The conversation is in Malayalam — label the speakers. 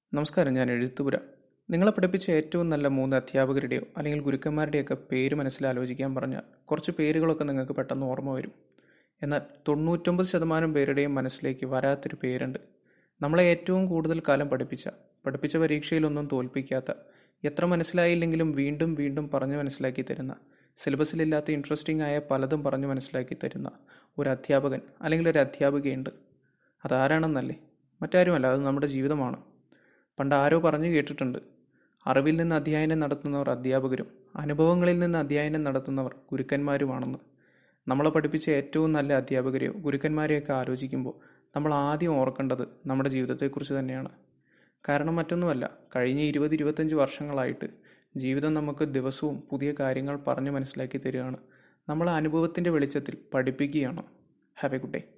Speaker 1: നമസ്കാരം ഞാൻ എഴുത്തുപുര നിങ്ങളെ പഠിപ്പിച്ച ഏറ്റവും നല്ല മൂന്ന് അധ്യാപകരുടെയോ അല്ലെങ്കിൽ ഗുരുക്കന്മാരുടെയൊക്കെ പേര് മനസ്സിൽ ആലോചിക്കാൻ പറഞ്ഞാൽ കുറച്ച് പേരുകളൊക്കെ നിങ്ങൾക്ക് പെട്ടെന്ന് ഓർമ്മ വരും എന്നാൽ തൊണ്ണൂറ്റൊമ്പത് ശതമാനം പേരുടെയും മനസ്സിലേക്ക് വരാത്തൊരു പേരുണ്ട് നമ്മളെ ഏറ്റവും കൂടുതൽ കാലം പഠിപ്പിച്ച പഠിപ്പിച്ച പരീക്ഷയിലൊന്നും തോൽപ്പിക്കാത്ത എത്ര മനസ്സിലായില്ലെങ്കിലും വീണ്ടും വീണ്ടും പറഞ്ഞു മനസ്സിലാക്കി തരുന്ന സിലബസിലില്ലാത്ത ഇൻട്രസ്റ്റിംഗ് ആയ പലതും പറഞ്ഞു മനസ്സിലാക്കി തരുന്ന ഒരു അധ്യാപകൻ അല്ലെങ്കിൽ ഒരു അധ്യാപികയുണ്ട് അതാരാണെന്നല്ലേ മറ്റാരുമല്ല അത് നമ്മുടെ ജീവിതമാണ് പണ്ട് ആരോ പറഞ്ഞു കേട്ടിട്ടുണ്ട് അറിവിൽ നിന്ന് അധ്യയനം നടത്തുന്നവർ അധ്യാപകരും അനുഭവങ്ങളിൽ നിന്ന് അധ്യയനം നടത്തുന്നവർ ഗുരുക്കന്മാരുമാണെന്ന് നമ്മളെ പഠിപ്പിച്ച ഏറ്റവും നല്ല അധ്യാപകരെയോ ഗുരുക്കന്മാരെയൊക്കെ ആലോചിക്കുമ്പോൾ നമ്മൾ ആദ്യം ഓർക്കേണ്ടത് നമ്മുടെ ജീവിതത്തെക്കുറിച്ച് തന്നെയാണ് കാരണം മറ്റൊന്നുമല്ല കഴിഞ്ഞ ഇരുപത് ഇരുപത്തഞ്ച് വർഷങ്ങളായിട്ട് ജീവിതം നമുക്ക് ദിവസവും പുതിയ കാര്യങ്ങൾ പറഞ്ഞു മനസ്സിലാക്കി തരികയാണ് നമ്മളെ അനുഭവത്തിൻ്റെ വെളിച്ചത്തിൽ പഠിപ്പിക്കുകയാണ് ഹാവ് എ ഗുഡ് ഡേ